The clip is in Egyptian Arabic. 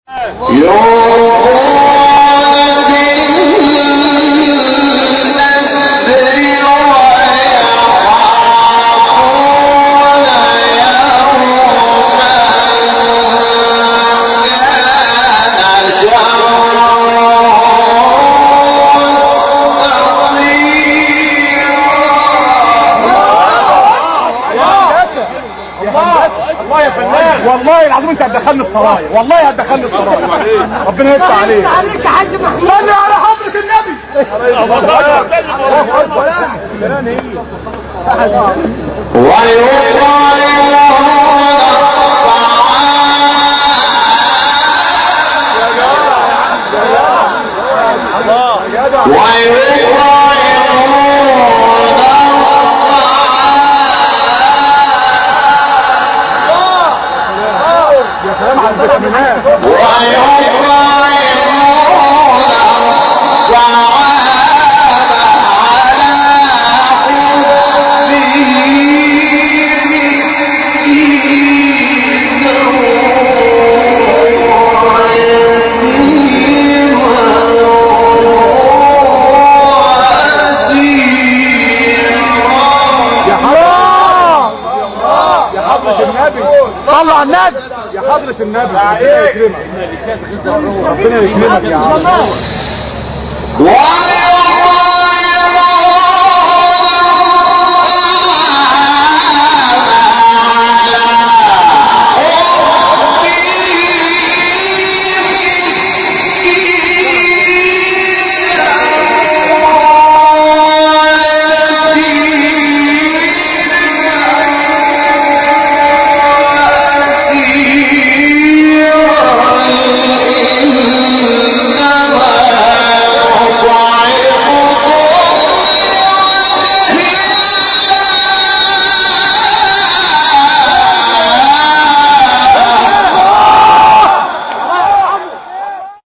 والله يا فنان والله العظيم انت هتدخلني السرايا والله هتدخلني السرايا ربنا يفتح عليك عليك يا حاج محمود صلي على حضرة النبي يا سلام على الفيتامينات يا حرام يا حضرة النبي صلوا على النبي يا حضرة النبي ربنا يكرمك ربنا يكرمك يا عم ولا